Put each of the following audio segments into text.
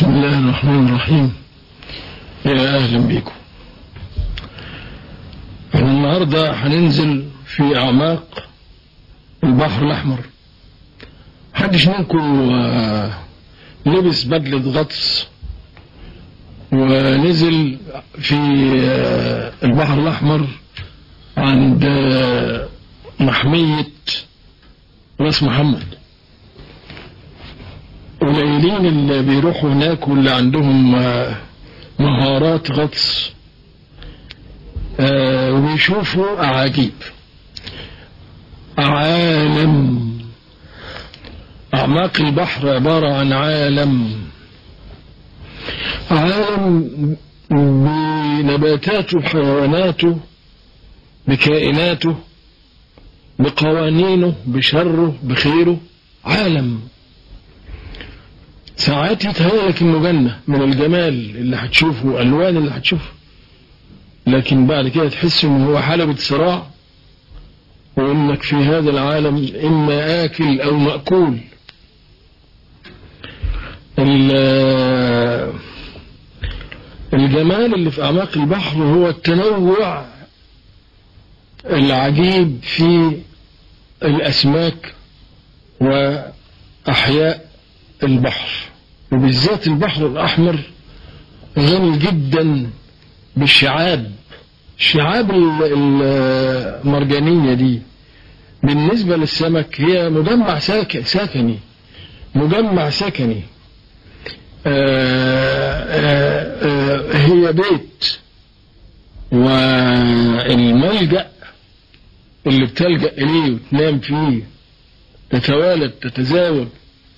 بسم الله الرحمن الرحيم يا أهلا بيكم احنا النهاردة هننزل في أعماق البحر الأحمر محدش منكم آه، لبس بدلة غطس ونزل في آه، البحر الأحمر عند آه، محمية راس محمد قليلين اللي بيروحوا هناك واللي عندهم آه، مهارات غطس آه، وبيشوفوا أعاجيب عالم أعماق البحر عبارة عن عالم عالم بنباتاته بحيواناته بكائناته بقوانينه بشره بخيره عالم ساعات يتهيألك انه جنة من الجمال اللي هتشوفه والوان اللي هتشوفه لكن بعد كده تحس ان هو حلبة صراع وانك في هذا العالم اما اكل او مأكول ال- الجمال اللي في اعماق البحر هو التنوع العجيب في الاسماك واحياء البحر وبالذات البحر الأحمر غني جدا بالشعاب الشعاب ال- المرجانية دي بالنسبة للسمك هي مجمع ساك- سكني مجمع سكني آه، آه، آه، هي بيت والملجأ اللي بتلجأ إليه وتنام فيه تتوالد تتزاوج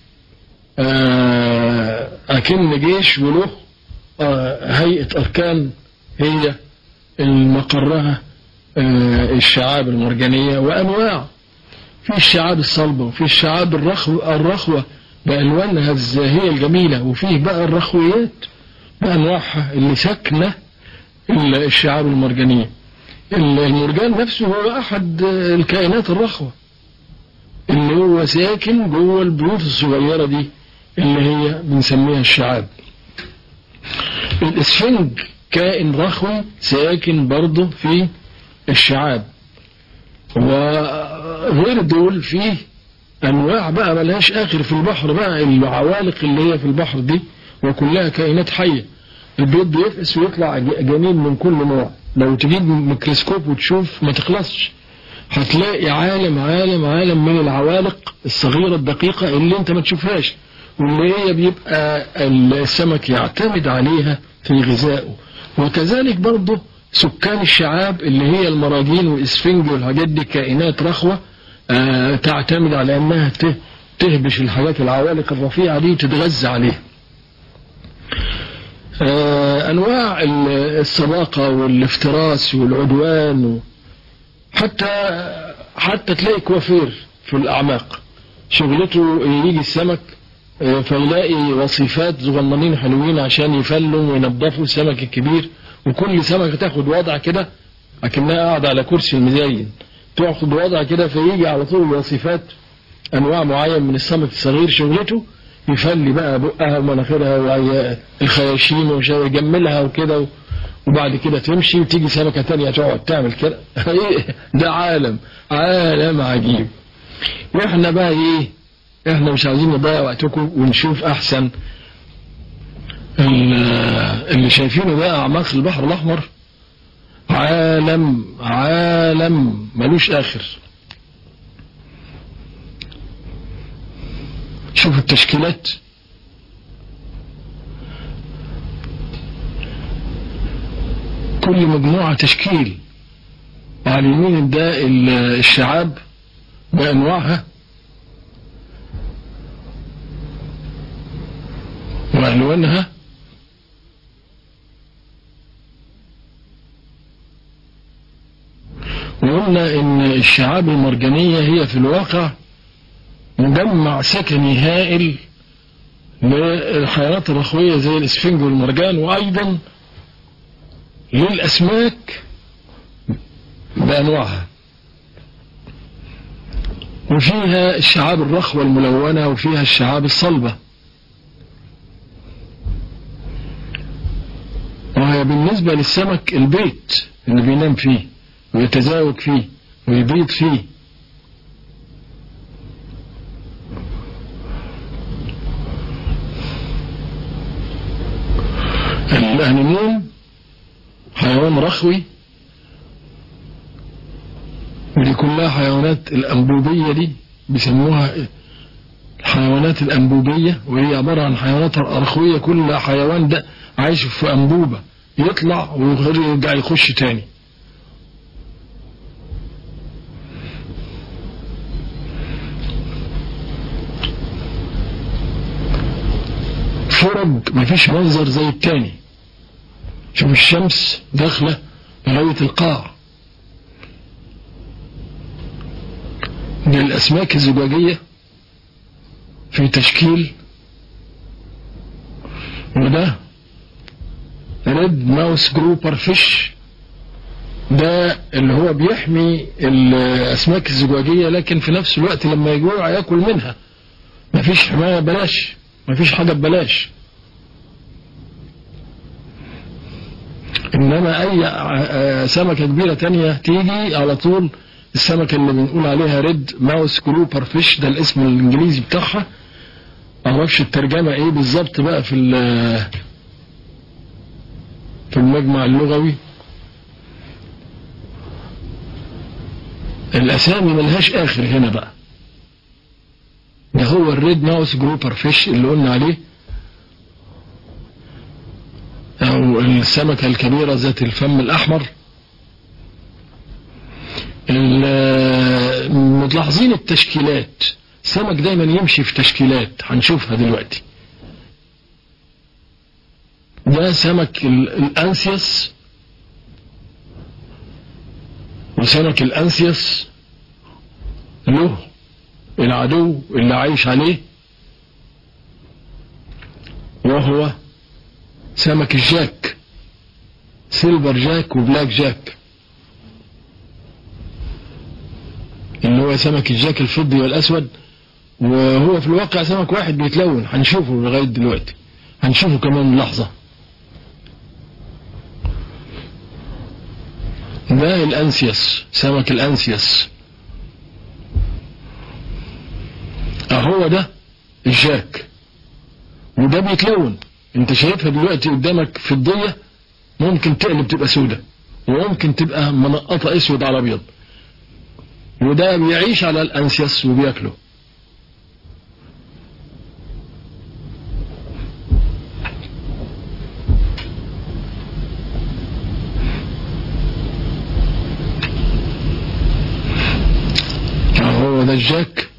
آه، أكن جيش وله آه، هيئة أركان هي المقرها آه، الشعاب المرجانية وأنواع في الشعاب الصلبة وفي الشعاب الرخو الرخوة بألوانها الزاهية الجميلة وفيه بقى الرخويات بأنواعها اللي ساكنة ال- الشعاب المرجانية المرجان نفسه هو أحد آه، الكائنات الرخوة اللي هو ساكن جوه البيوت الصغيرة دي اللي هي بنسميها الشعاب الاسفنج كائن رخوي ساكن برضه في الشعاب وغير دول فيه انواع بقى ملهاش اخر في البحر بقى العوالق اللي هي في البحر دي وكلها كائنات حيه البيض بيفقس ويطلع ج- جنين من كل نوع لو تجيب ميكروسكوب وتشوف ما تخلصش هتلاقي عالم عالم عالم من العوالق الصغيرة الدقيقة اللي انت ما تشوفهاش واللي هي بيبقى السمك يعتمد عليها في غذائه وكذلك برضه سكان الشعاب اللي هي المراجين والاسفنج والحاجات دي كائنات رخوة آه، تعتمد على انها ته- تهبش الحاجات العوالق الرفيعة دي وتتغذى عليها آه، انواع ال- الصداقة والافتراس والعدوان و... حتى حتى تلاقي كوافير في الأعماق شغلته يجي السمك آه، فيلاقي وصيفات صغننين حلوين عشان يفلوا وينضفوا السمك الكبير وكل سمكة تاخد وضع كده أكنها قاعدة على كرسي المزين تاخد وضع كده فيجي على طول الوصيفات أنواع معين من السمك الصغير شغلته يفلي بقى بقها ومناخيرها والخياشيم ومش عارف يجملها وكده وبعد كده تمشي وتيجي سمكة تانية تقعد تعمل كده إيه ده عالم عالم عجيب واحنا بقى ايه احنا مش عايزين نضيع وقتكم ونشوف احسن ال- اللي شايفينه ده اعماق البحر الاحمر عالم عالم ملوش اخر شوف التشكيلات كل مجموعة تشكيل على اليمين ده ال- الشعاب بأنواعها وألوانها وقلنا إن الشعاب المرجانية هي في الواقع مجمع سكني هائل للحيوانات الرخوية زي الإسفنج والمرجان وأيضا للأسماك بأنواعها وفيها الشعاب الرخوة الملونة وفيها الشعاب الصلبة وبالنسبة للسمك البيت اللي بينام فيه ويتزاوج فيه ويبيض فيه الأنيمون حيوان رخوي ودي كلها حيوانات الأنبوبية دي بيسموها الحيوانات الأنبوبية وهي عبارة عن حيوانات رخوية كل حيوان ده عايش في أنبوبة يطلع ويرجع يخش تاني فرج مفيش منظر زي التاني شوف الشمس داخلة لغاية القاع دي الأسماك الزجاجية في تشكيل وده ريد ماوس جروبر فيش ده اللي هو بيحمي الأسماك الزجاجية لكن في نفس الوقت لما يجوع ياكل منها مفيش حماية بلاش مفيش حاجة ببلاش انما اي سمكة كبيرة تانية تيجي على طول السمكة اللي بنقول عليها ريد ماوس جروبر فيش ده الاسم الانجليزي بتاعها معرفش الترجمة ايه بالظبط بقى في في المجمع اللغوي الاسامي ملهاش اخر هنا بقى ده هو الريد ماوس جروبر فيش اللي قلنا عليه او السمكة الكبيرة ذات الفم الاحمر ملاحظين التشكيلات السمك دايما يمشي في تشكيلات هنشوفها دلوقتي ده سمك الانسيوس وسمك الانسيوس له العدو اللي عايش عليه وهو سمك الجاك سيلفر جاك وبلاك جاك اللي هو سمك الجاك الفضي والاسود وهو في الواقع سمك واحد بيتلون هنشوفه لغاية دلوقتي هنشوفه كمان لحظة ده الانسيوس سمك الانسيوس اهو ده الجاك وده بيتلون انت شايفها دلوقتي قدامك في الضية ممكن تقلب تبقى سودة وممكن تبقى منقطة اسود على ابيض وده بيعيش على الانسيوس وبياكله هو ده الجاك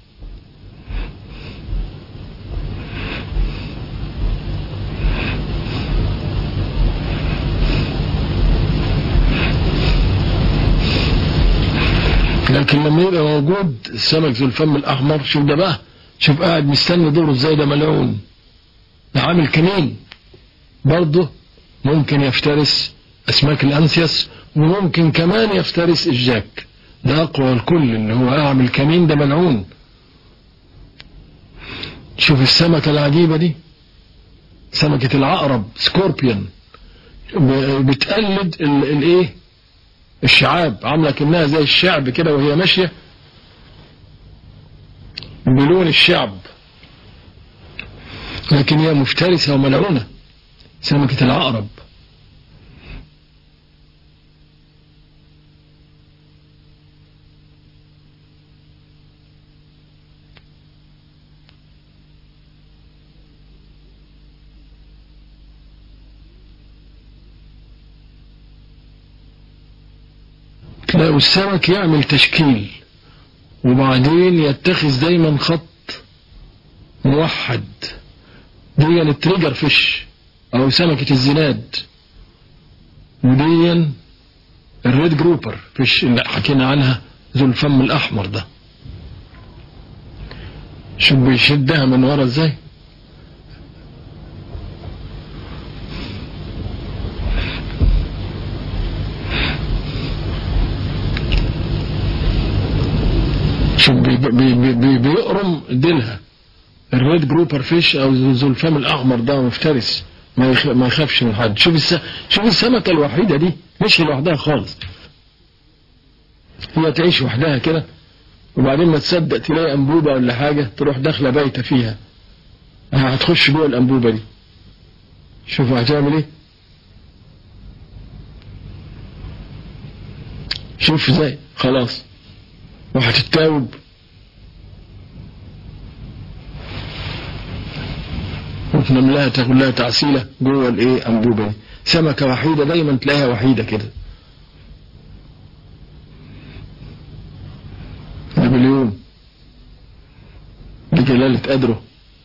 لكن لما يبقى موجود السمك ذو الفم الاحمر شوف ده بقى شوف قاعد مستني دوره ازاي ده ملعون ده عامل كمين برضه ممكن يفترس اسماك الانسيوس وممكن كمان يفترس الجاك ده اقوى الكل ان هو اعمل كمين ده ملعون شوف السمكة العجيبة دي سمكة العقرب سكوربيون بتقلد الايه الشعاب عاملة كأنها زي الشعب كده وهي ماشية بلون الشعب لكن هي مفترسة وملعونة سمكة العقرب تلاقوا السمك يعمل تشكيل وبعدين يتخذ دايما خط موحد دي التريجر فيش او سمكة الزناد ودي الريد جروبر فيش اللي حكينا عنها ذو الفم الاحمر ده شوف بيشدها من ورا ازاي شوف بي بي بي بيقرم ديلها الريد جروبر فيش او ذو الفم الاحمر ده مفترس ما يخ- ما يخافش من حد شوف الس... شوف السمكة الوحيدة دي مش لوحدها خالص هي تعيش وحدها كده وبعدين ما تصدق تلاقي أنبوبة ولا حاجة تروح داخلة بايتة فيها هتخش جوه الأنبوبة دي شوفوا هتعمل ايه شوف ازاي خلاص وهتتاوب وتنام لها تاخد لها تعسيلة جوه الايه انبوبة دي سمكة وحيدة دايما تلاقيها وحيدة كده نابليون بجلالة قدره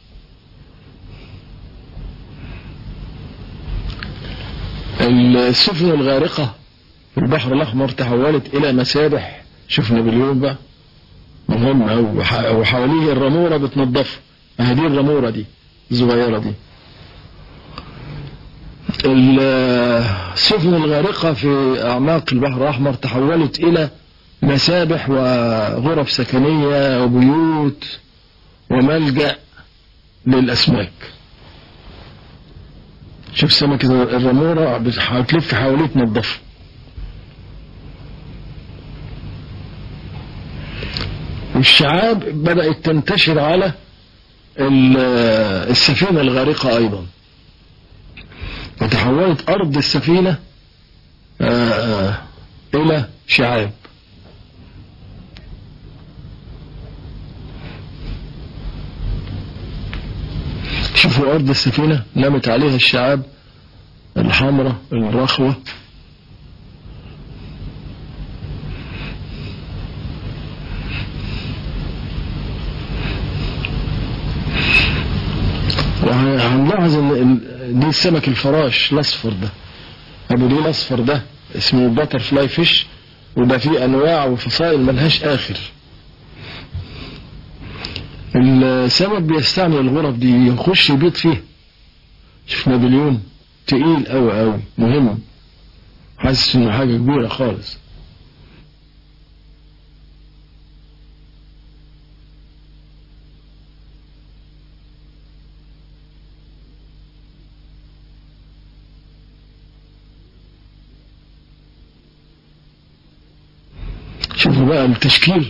السفن الغارقة في البحر الأحمر تحولت إلى مسابح شوف نابليون بقى مهم أوي وح- وحواليه الرمورة بتنظفه هذه الرمورة دي الصغيرة دي السفن الغارقة في أعماق البحر الأحمر تحولت إلى مسابح وغرف سكنية وبيوت وملجأ للأسماك شوف سمكة الرمورة بتح- بتلف حواليه تنظفه والشعاب بدأت تنتشر على ال- السفينة الغارقة أيضا وتحولت أرض السفينة آه، آه، إلى شعاب شوفوا أرض السفينة نامت عليها الشعاب الحمراء الرخوة وهنلاحظ ان ال- دي السمك الفراش الاصفر ده ابو ديل الاصفر ده اسمه باتر فلاي فيش وده فيه انواع وفصائل ملهاش اخر السمك بيستعمل الغرف دي يخش يبيض فيها شوف نابليون تقيل قوي قوي مهم حاسس انه حاجه كبيره خالص شوفوا بقى التشكيل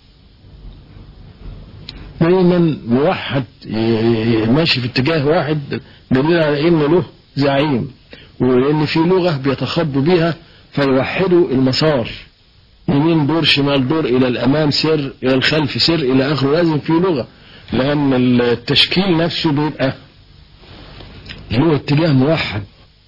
دايما موحد ي- ي- ماشي في اتجاه واحد دليل على ان له زعيم وان في لغه بيتخضوا بيها فيوحدوا المسار يمين دور شمال دور الى الامام سر الى الخلف سر الى اخره لازم في لغه لان التشكيل نفسه بيبقى له اتجاه موحد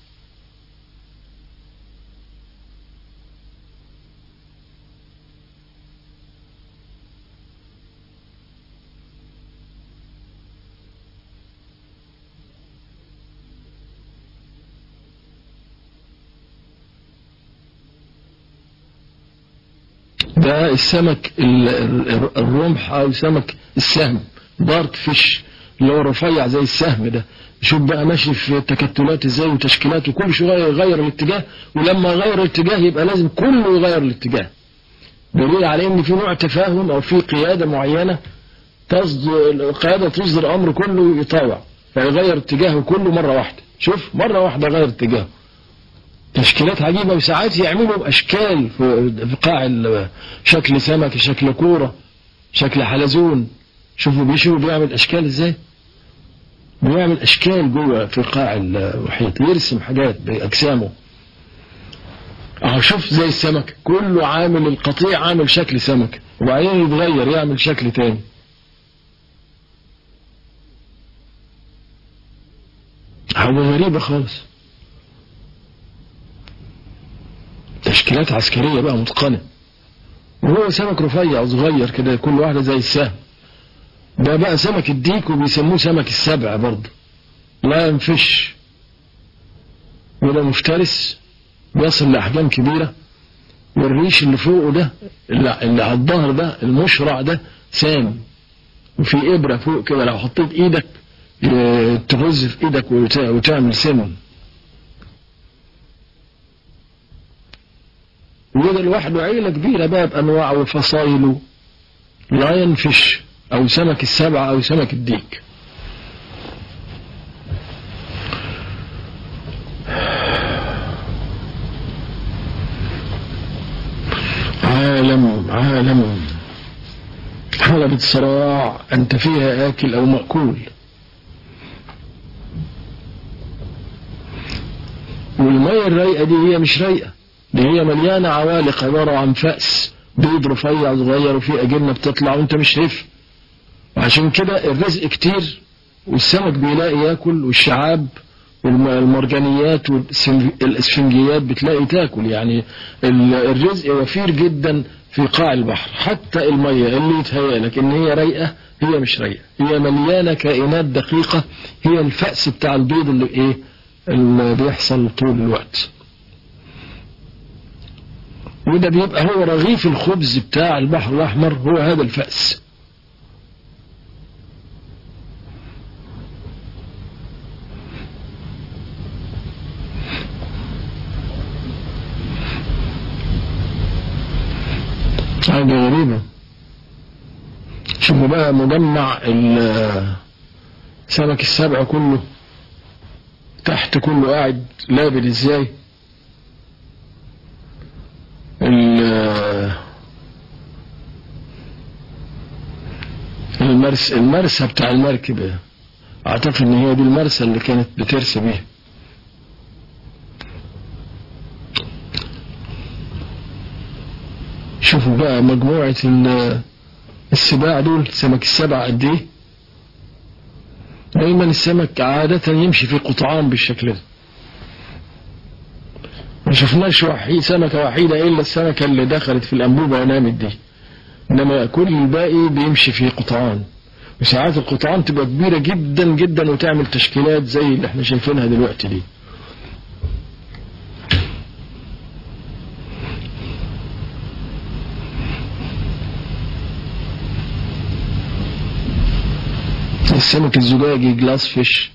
ده السمك ال- ال- الرمح او سمك السهم دارك فيش اللي هو رفيع زي السهم ده شوف بقى ماشي في تكتلات ازاي وتشكيلات وكل شويه يغير الاتجاه ولما يغير الاتجاه يبقى لازم كله يغير الاتجاه دليل على ان في نوع تفاهم او في قياده معينه تصدر القياده تصدر امر كله يطاوع فيغير اتجاهه كله مره واحده شوف مره واحده غير اتجاهه تشكيلات عجيبة وساعات يعملوا أشكال في في قاع ال- شكل سمك شكل كورة شكل حلزون شوفوا بيشوفوا بيعمل أشكال إزاي بيعمل أشكال جوه في قاع المحيط يرسم حاجات بأجسامه أهو شوف زي السمك كله عامل القطيع عامل شكل سمك وبعدين يتغير يعمل شكل تاني حاجة غريبة خالص تشكيلات عسكرية بقى متقنة وهو سمك رفيع صغير كده كل واحدة زي السهم ده بقى سمك الديك وبيسموه سمك السبع برضه لا ينفش وده مفترس بيصل لأحجام كبيرة والريش اللي فوقه ده اللي اللي على الظهر ده المشرع ده سام وفي إبرة فوق كده لو حطيت إيدك اه، تغز في إيدك وت- وتعمل سمن وده لوحده عيلة كبيرة بقى بأنواع وفصائله لا ينفش أو سمك سمك عالم حلبة صراع أنت فيها آكل أو مأكول والمية الرايقة دي هي مش رايقة دي هي مليانة عوالق عبارة عن فأس بيض رفيع صغير وفيه أجنة بتطلع وأنت مش شايف وعشان كده الرزق كتير والسمك بيلاقي ياكل والشعاب والمرجانيات والاسفنجيات بتلاقي تاكل يعني الرزق وفير جدا في قاع البحر حتى المية اللي يتهيألك ان هي رايقة هي مش رايقة هي مليانة كائنات دقيقة هي الفأس بتاع البيض اللي ايه اللي بيحصل طول الوقت وده بيبقى هو رغيف الخبز بتاع البحر الأحمر هو هذا الفأس حاجة غريبة شوفوا بقى مجمع سمك السبع كله تحت كله قاعد لابد ازاي المرس المرسى بتاع المركب اعتقد ان هي دي المرسى اللي كانت بترسى بيها شوفوا بقى مجموعة السباع دول سمك السبع قد ايه دايما السمك عادة يمشي في قطعان بالشكل ده ما شفناش وحي سمكة وحيدة إلا السمكة اللي دخلت في الأنبوبة ونامت دي إنما كل الباقي بيمشي في قطعان وساعات القطعان تبقى كبيرة جدا جدا وتعمل تشكيلات زي اللي احنا شايفينها دلوقتي دي السمك الزجاجي جلاس فيش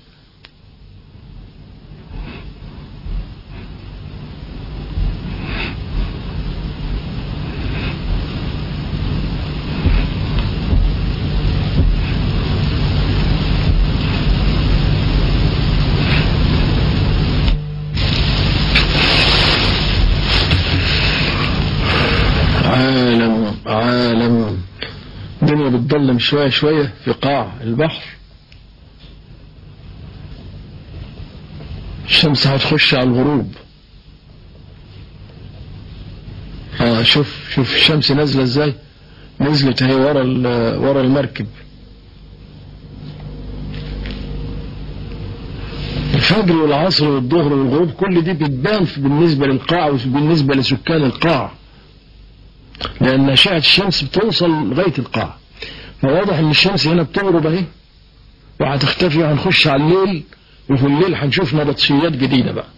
عالم عالم الدنيا بتضلم شوية شوية في قاع البحر الشمس هتخش على الغروب اه شوف شوف الشمس نازله ازاي نزلت اهي ورا ورا المركب الفجر والعصر والظهر والغروب كل دي بتبان بالنسبه للقاع وبالنسبه لسكان القاع لان اشعه الشمس بتوصل لغايه القاع فواضح ان الشمس هنا بتغرب اهي وهتختفي وهنخش على الليل وفي الليل هنشوف نبطشيات جديدة بقى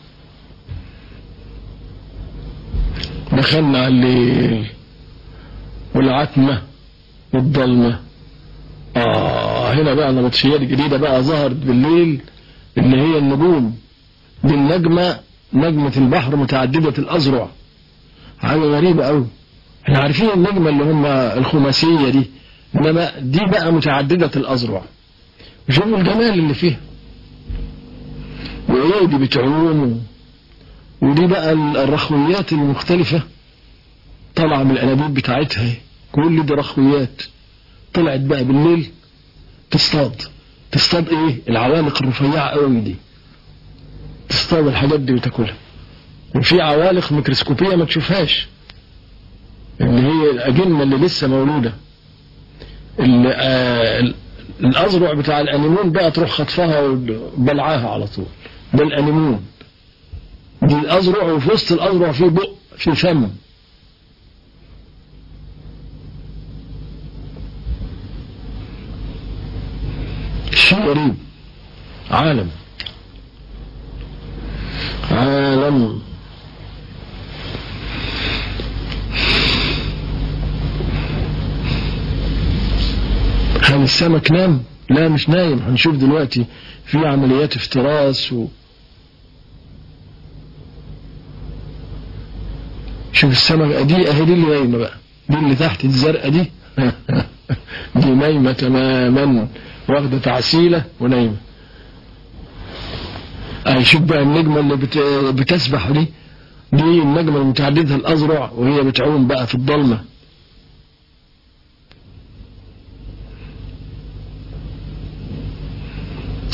دخلنا على الليل والعتمة والضلمة آه هنا بقى نبطشيات جديدة بقى ظهرت بالليل اللي هي النجوم دي النجمة نجمة البحر متعددة الأزرع حاجة غريبة أوي احنا عارفين النجمة اللي هم الخماسية دي إنما دي بقى متعددة الأزرع شوفوا الجمال اللي فيها وايه دي بتعوم ودي بقى الرخويات المختلفة طالعة من الأنابيب بتاعتها كل دي رخويات طلعت بقى بالليل تصطاد تصطاد ايه العوالق الرفيعة قوي دي تصطاد الحاجات دي وتاكلها وفي عوالق ميكروسكوبية ما تشوفهاش اللي هي الأجنة اللي لسه مولودة اللي آه الأزرع بتاع الأنيمون بقى تروح خطفها وبلعاها على طول ده الأنيمون دي الأزرع وفي وسط الأزرع في بق في فم شيء غريب عالم عالم هل السمك نام؟ لا مش نايم هنشوف دلوقتي في عمليات افتراس و شوف السمك دي اهي دي اللي نايمه بقى دي اللي تحت الزرقاء دي دي نايمه تماما واخده تعسيله ونايمه اهي شوف بقى النجمه اللي بت... بتسبح دي دي النجمه المتعدده الازرع وهي بتعوم بقى في الضلمه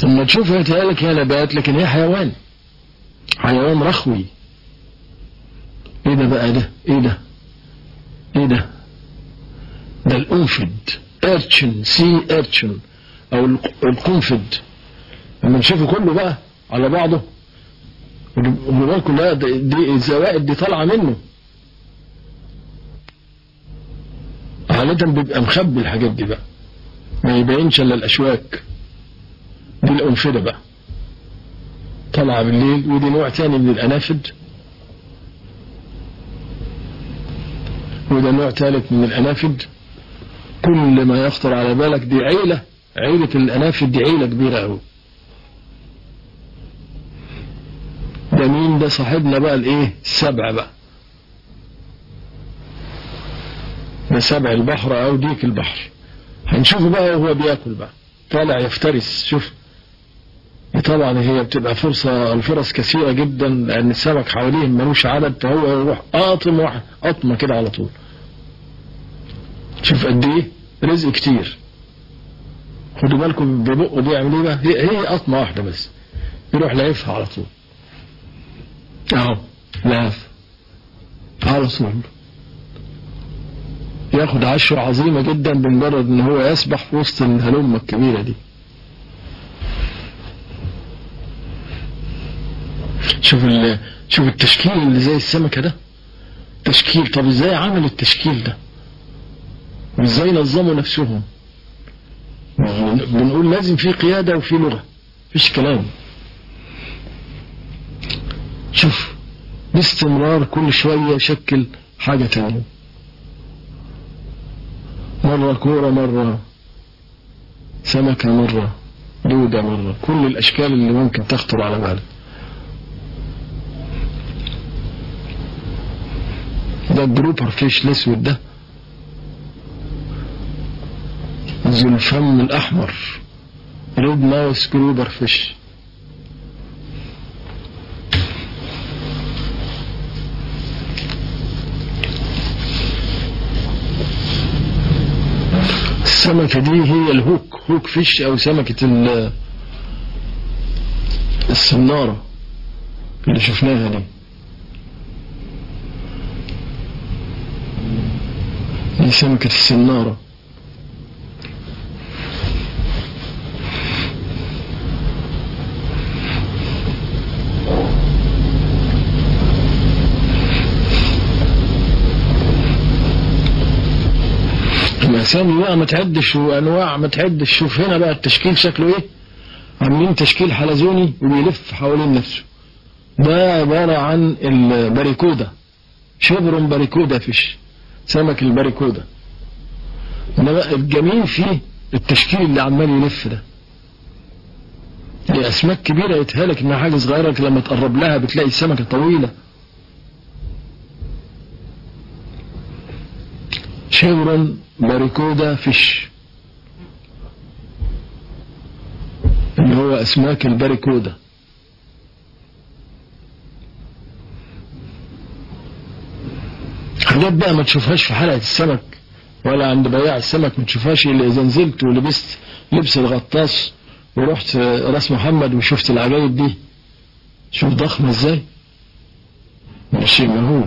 لما تشوفها يتهيألك هي نبات لكن هي حيوان حيوان رخوي ايه ده بقى ده ايه ده ايه ده ده الانفد ارتشن سي ارتشن او القنفد لما نشوفه كله بقى على بعضه وبالك كلها دي الزوائد دي طالعه منه عادة بيبقى مخبي الحاجات دي بقى ما يبينش الا الاشواك دي الانفده بقى طالعه بالليل ودي نوع تاني من الانافد وده نوع ثالث من الانافد كل ما يخطر على بالك دي عيله عيله الانافد دي عيله كبيره قوي ده مين ده صاحبنا بقى الايه السبع بقى ده سبع البحر او ديك البحر هنشوفه بقى وهو بياكل بقى طالع يفترس شوف طبعا هي بتبقى فرصة الفرص كثيرة جدا لأن السمك حواليه ملوش عدد فهو يروح قاطم واحد قطمة كده على طول شوف قد إيه رزق كتير خدوا بالكم ببقه بيعمل إيه بقى هي, هي قطمة واحدة بس يروح لايفها على طول أهو لاف على طول ياخد عشرة عظيمة جدا بمجرد ان هو يسبح في وسط الهلمة الكبيرة دي شوف شوف التشكيل اللي زي السمكة ده تشكيل طب ازاي عملوا التشكيل ده وازاي نظموا نفسهم بنقول لازم في قيادة وفي لغة مفيش كلام شوف باستمرار كل شوية يشكل حاجة تانية مرة كورة مرة سمكة مرة دودة مرة كل الأشكال اللي ممكن تخطر على بالك ده الجروبر فيش الأسود ده ذو الفم الأحمر ريد ماوس جروبر فيش السمكة دي هي الهوك هوك فيش أو سمكة السنارة اللي شفناها دي دي سمكة السنارة الأسامي بقى ما تعدش وأنواع ما تعدش شوف هنا بقى التشكيل شكله إيه عاملين تشكيل حلزوني وبيلف حوالين نفسه ده عبارة عن الباريكودا شبرم باريكودا فيش سمك الباريكودا انما الجميل فيه التشكيل اللي عمال يلف ده دي اسماك كبيره يتهالك انها حاجه صغيره لما تقرب لها بتلاقي السمكه طويله شيورون باريكودا فيش اللي هو اسماك الباريكودا حاجات بقى ما تشوفهاش في حلقة السمك ولا عند بياع السمك ما تشوفهاش إلا إذا نزلت ولبست لبس الغطاس ورحت راس محمد وشفت العجائب دي شوف ضخمة ازاي مش شيء مهول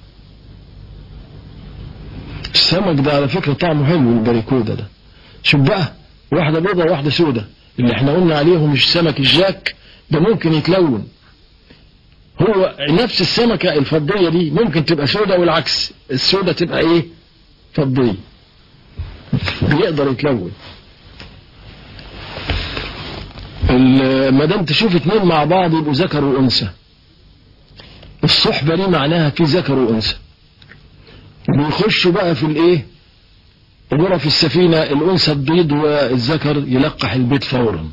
السمك ده على فكرة طعمه حلو الباريكودا ده شوف بقى واحدة بيضة وواحدة سودة اللي احنا قلنا عليهم مش سمك الجاك ده ممكن يتلون هو نفس السمكة الفضية دي ممكن تبقى سودة والعكس السودة تبقى ايه فضية بيقدر يتلون ما دام تشوف اتنين مع بعض يبقوا ذكر وانثى الصحبة دي معناها في ذكر وانثى بيخشوا بقى في الايه غرف السفينة الانثى تبيض والذكر يلقح البيض فورا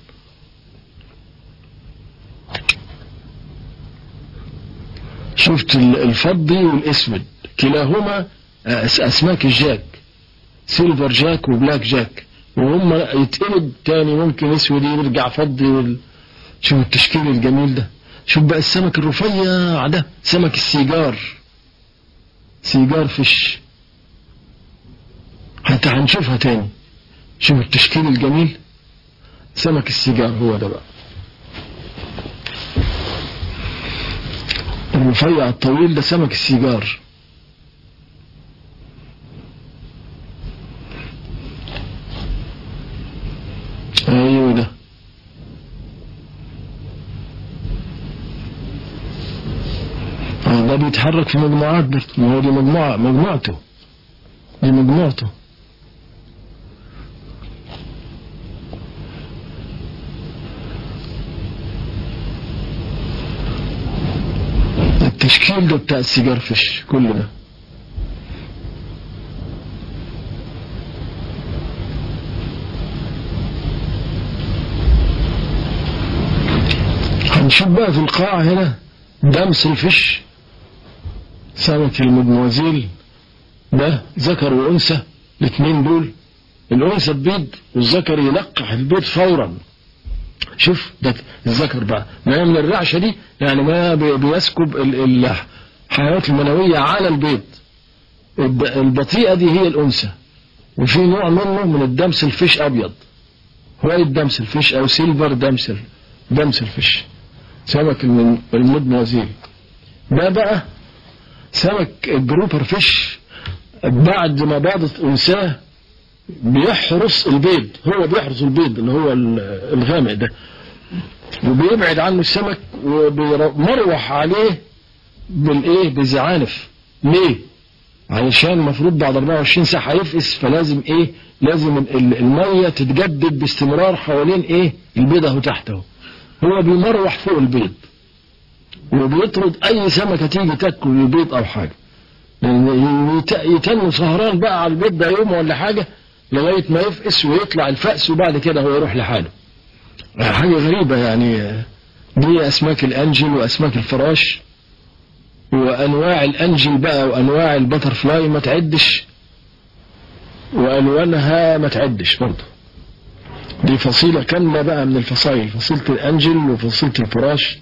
شفت الفضي والاسود كلاهما اسماك الجاك سيلفر جاك وبلاك جاك وهم يتقلب تاني ممكن اسود يرجع فضي وال... شوف التشكيل الجميل ده شوف بقى السمك الرفيع ده سمك السيجار سيجار فيش حتى هنشوفها تاني شوف التشكيل الجميل سمك السيجار هو ده بقى الرفيع الطويل ده سمك السيجار ايوه ده آه، ده بيتحرك في مجموعات برضه ما هو دي مجموعة مجموعته دي مجموعته التشكيل ده بتاع السيجار فيش كل ده هنشوف بقى في القاعة هنا دمس الفش سمك المدموزيل ده ذكر وأنثى الاثنين دول الأنثى تبيض والذكر يلقح البيض فورا شوف ده الذكر بقى ما من الرعشة دي يعني ما بي- بيسكب ال- الحيوانات المنوية على البيض الب- البطيئة دي هي الأنثى وفي نوع منه من الدمس الفيش أبيض وايت دمس الفيش أو سيلفر دمس دمس الفيش سمك الم- المدموزيل ده بقى سمك الجروبر فيش بعد ما باضت أنثاه بيحرس البيض هو بيحرس البيض اللي هو ال- الغامق ده وبيبعد عنه السمك وبيمروح عليه بالايه بزعانف ليه علشان المفروض بعد 24 ساعه هيفقس فلازم ايه لازم ال- ال- الميه تتجدد باستمرار حوالين ايه البيض اهو تحت اهو هو بيمروح فوق البيض وبيطرد اي سمكه تيجي تاكل البيض او حاجه يعني يت- يتنوا سهران بقى على البيض ده يوم ولا حاجه لغايه ما يفقس ويطلع الفأس وبعد كده هو يروح لحاله حاجه غريبه يعني دي اسماك الانجل واسماك الفراش وانواع الانجل بقى وانواع البتر فلاي ما تعدش والوانها ما تعدش برضه دي فصيلة كاملة بقى من الفصائل فصيلة الانجل وفصيلة الفراش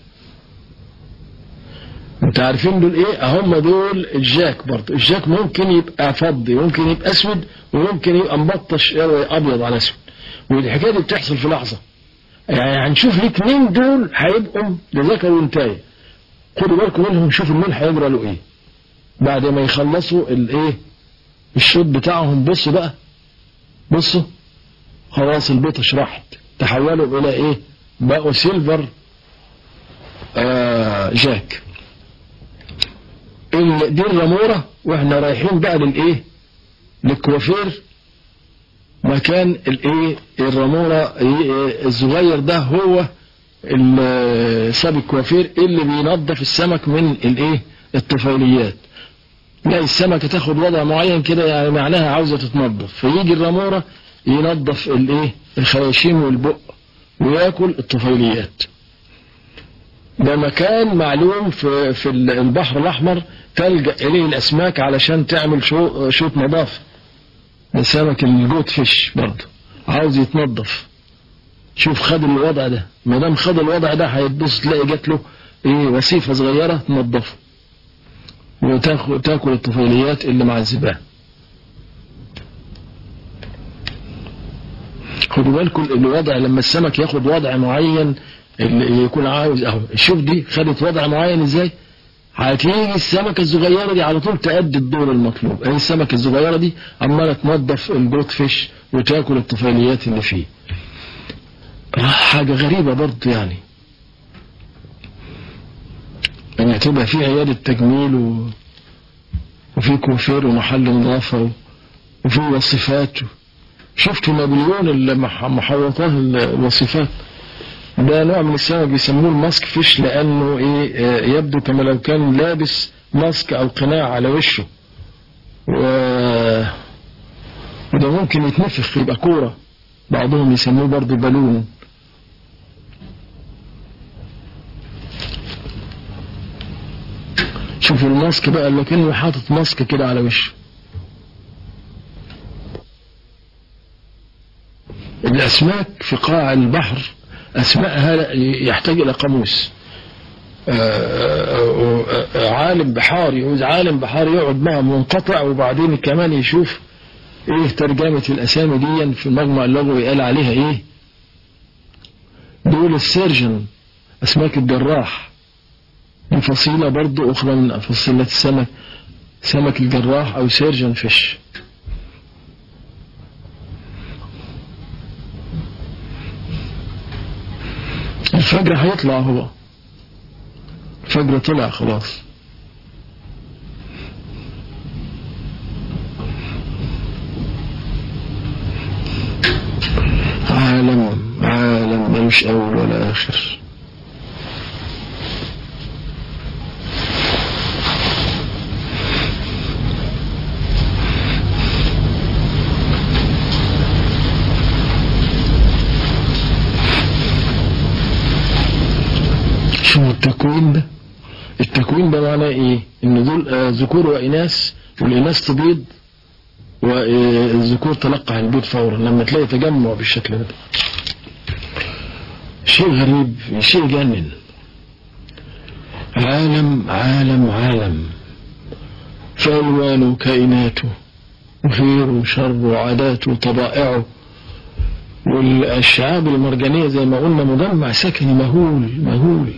انت عارفين دول ايه هم دول الجاك برضه الجاك ممكن يبقى فضي ممكن يبقى اسود وممكن يبقى مبطش ابيض على اسود والحكايه دي بتحصل في لحظه يعني هنشوف الاثنين دول هيبقوا لذكر وانتايه خدوا بالكم منهم شوفوا المين هيجرى له ايه بعد ما يخلصوا الايه الشوط بتاعهم بصوا بقى بصوا خلاص البطش راحت تحولوا الى ايه بقوا سيلفر آه جاك ال- دي الرمورة واحنا رايحين بقى للايه للكوافير مكان الايه الرمورة إيه، الصغير ده هو ال- ساب الكوافير اللي بينظف السمك من الايه الطفيليات لا السمكة تاخد وضع معين كده يعني معناها عاوزة تتنظف فيجي الرمورة ينظف الايه الخياشيم والبق وياكل الطفيليات ده مكان معلوم في في البحر الاحمر تلجا اليه الاسماك علشان تعمل شو شوط نظافه ده سمك الجوت فيش برضه عاوز يتنظف شوف خد الوضع ده ما دام خد الوضع ده هيتبص تلاقي جات له ايه وسيفه صغيره تنظفه وتاكل تاكل الطفيليات اللي مع الزبان خدوا بالكم الوضع لما السمك ياخد وضع معين اللي يكون عاوز اهو شوف دي خدت وضع معين ازاي هتيجي السمكة الصغيرة دي على طول تأدي الدور المطلوب اي السمكة الصغيرة دي عمالة تنظف الجوت فيش وتاكل الطفيليات اللي فيه حاجة غريبة برضه يعني ان تبقى في عيادة تجميل و... وفي كوفير ومحل نظافة و... وفي وصفات شفت نابليون اللي مح- محوطاه ال- الوصفات ده نوع من السمك بيسموه الماسك فيش لانه ايه آه، يبدو كما لو كان لابس ماسك او قناع على وشه و... وده ممكن يتنفخ يبقى كورة بعضهم يسموه برضه بالون شوفوا الماسك بقى اللي كانه حاطط ماسك كده على وشه الأسماك في قاع البحر أسمائها يحتاج إلى قاموس آه، آه، عالم بحار يعوز عالم بحار يقعد معه منقطع وبعدين كمان يشوف ايه ترجمة الأسامي دي في المجمع اللغوي قال عليها ايه دول السيرجن أسماك الجراح دي فصيلة برضو أخرى من فصيلة السمك سمك الجراح أو سيرجن فيش الفجر هيطلع هو الفجر طلع خلاص عالم عالم ملوش أول ولا آخر شو التكوين ده التكوين ده معناه ايه ان دول آه، ذكور واناث والاناث تبيض والذكور تلقح البيض فورا لما تلاقي تجمع بالشكل ده شيء غريب شيء يجنن عالم عالم عالم فألوانه كائناته وخير وشر وعاداته وطبائعه والشعاب المرجانية زي ما قلنا مجمع سكني مهول مهول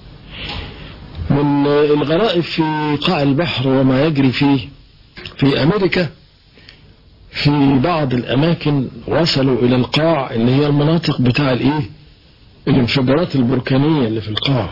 من الغرائب في قاع البحر وما يجري فيه في أمريكا في بعض الأماكن وصلوا إلى القاع اللي هي المناطق بتاع الإيه الانفجارات البركانية اللي في القاع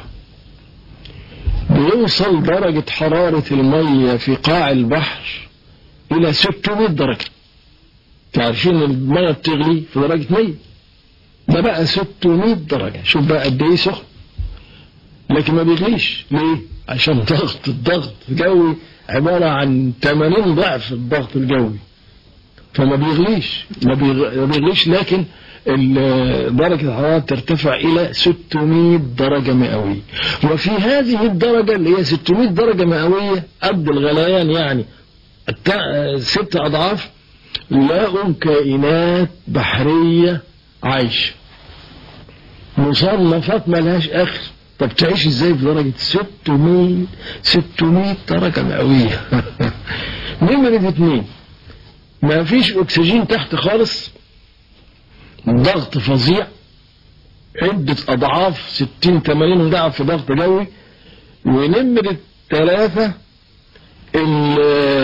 بيوصل درجة حرارة المية في قاع البحر إلى 600 درجة تعرفين المية بتغلي في درجة 100 ده بقى 600 درجة شوف بقى قد إيه سخن لكن ما بيغليش ليه؟ عشان ضغط الضغط الجوي عبارة عن 80 ضعف الضغط الجوي فما بيغليش ما بيغ- ما بيغليش لكن ال- درجة الحرارة ترتفع إلى 600 درجة مئوية وفي هذه الدرجة اللي هي 600 درجة مئوية قد الغليان يعني الت- ست أضعاف لقوا كائنات بحرية عايشة مصنفات ملهاش آخر طب تعيش ازاي في درجة 600 600 درجة مئوية نمرة اتنين ما فيش اكسجين تحت خالص ضغط فظيع عدة اضعاف 60 80 ضعف في ضغط جوي ونمرة ثلاثة ال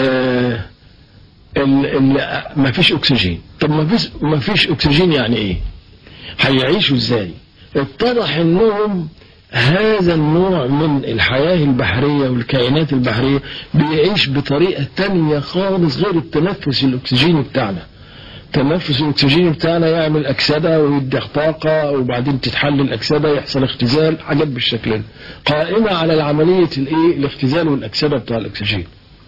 ال ال ما فيش اكسجين طب ما فيش ما فيش اكسجين يعني ايه هيعيشوا ازاي اتضح انهم هذا النوع من الحياة البحرية والكائنات البحرية بيعيش بطريقة تانية خالص غير التنفس الأكسجيني بتاعنا التنفس الأكسجيني بتاعنا يعمل أكسدة ويدي طاقة وبعدين تتحل الأكسدة يحصل اختزال حاجات بالشكل ده قائمة على العملية الإيه الاختزال والأكسدة بتاع الأكسجين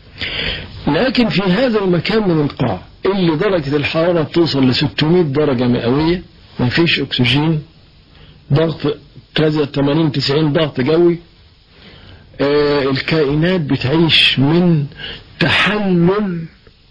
لكن في هذا المكان من القاع اللي درجة الحرارة توصل ل 600 درجة مئوية ما فيش أكسجين ضغط كذا 80 90 ضغط جوي آه الكائنات بتعيش من تحلل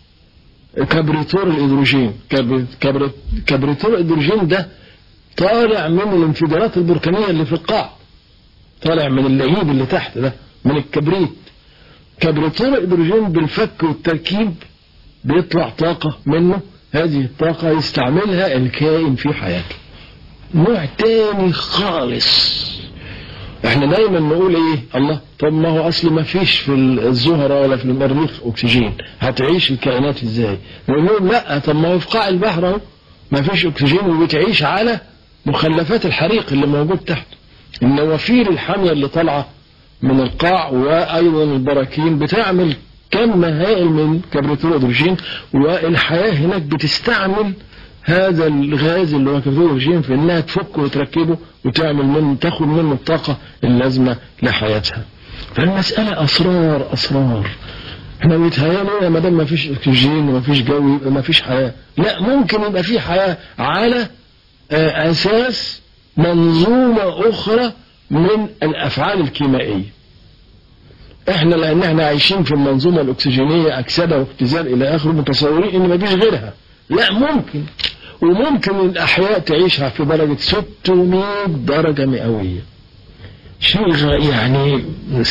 كبريتور الهيدروجين كبر- كبر- كبريتور الهيدروجين ده طالع من الانفجارات البركانية اللي في القاع طالع من اللهيب اللي تحت ده من الكبريت كبريتور الهيدروجين بالفك والتركيب بيطلع طاقة منه هذه الطاقة يستعملها الكائن في حياته نوع تاني خالص احنا دايما نقول ايه الله طب ما هو اصل ما فيش في الزهرة ولا في المريخ اكسجين هتعيش الكائنات ازاي نقول لهم لا طب ما هو في قاع البحر اهو ما فيش اكسجين وبتعيش على مخلفات الحريق اللي موجود تحت النوافير الحامية اللي طالعة من القاع وايضا البراكين بتعمل كم هائل من كبريتور الهيدروجين والحياة هناك بتستعمل هذا الغاز اللي هو كبريتور الهيدروجين في انها تفكه وتركبه وتعمل منه تاخد منه الطاقة اللازمة لحياتها فالمسألة اسرار اسرار احنا بيتهيألنا ما دام ما فيش اكسجين وما فيش جو يبقى ما فيش حياة لا ممكن يبقى في حياة على آه، اساس منظومة اخرى من الافعال الكيميائية احنا لان احنا عايشين في المنظومة الاكسجينية اكسدة واختزال الى اخره متصورين ان مفيش غيرها لا ممكن وممكن الاحياء تعيشها في درجة 600 درجة مئوية شيء غ- يعني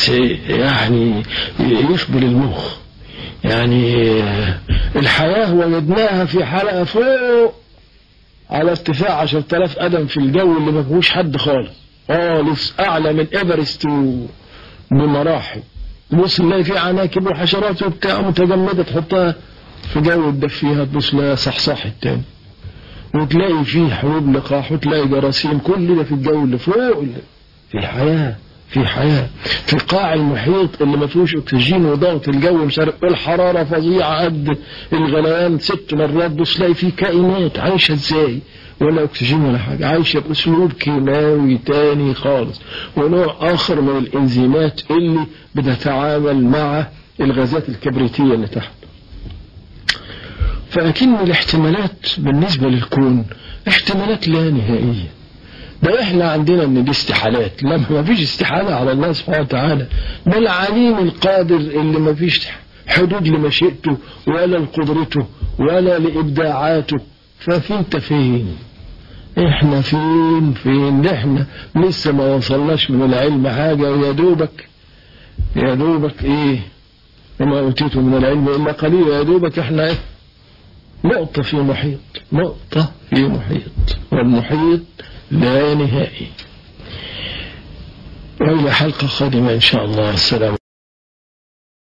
يعني يشبل المخ يعني الحياة وجدناها في حلقة فوق على ارتفاع 10000 قدم في الجو اللي ما فيهوش حد خالص خالص اعلى من ايفرست و- بمراحل تبص تلاقي فيه عناكب وحشرات وبتاع متجمده تحطها في جو تدفيها تبص لها صحصاح تاني وتلاقي فيه حبوب لقاح وتلاقي جراثيم كل ده في الجو اللي فوق اللي في حياه في حياه في قاع المحيط اللي ما فيهوش اكسجين وضغط الجو مش عارف إيه، الحراره فظيعه قد الغليان ست مرات بص تلاقي فيه كائنات عايشه ازاي ولا اكسجين ولا حاجه عايشه باسلوب كيماوي تاني خالص ونوع اخر من الانزيمات اللي بتتعامل مع الغازات الكبريتيه اللي تحت فأكن الاحتمالات بالنسبة للكون احتمالات لا نهائية ده احنا عندنا ان دي استحالات لما ما فيش استحالة على الله سبحانه وتعالى ده العليم القادر اللي ما فيش حدود لمشيئته ولا لقدرته ولا لإبداعاته ففي انت فين احنا فين فين ده احنا لسه ما وصلناش من العلم حاجة ويا دوبك يا دوبك ايه وما اوتيتم من العلم الا قليلا يا دوبك احنا ايه نقطة في محيط نقطة في محيط والمحيط لا نهائي وإلى حلقة قادمة إن شاء الله السلام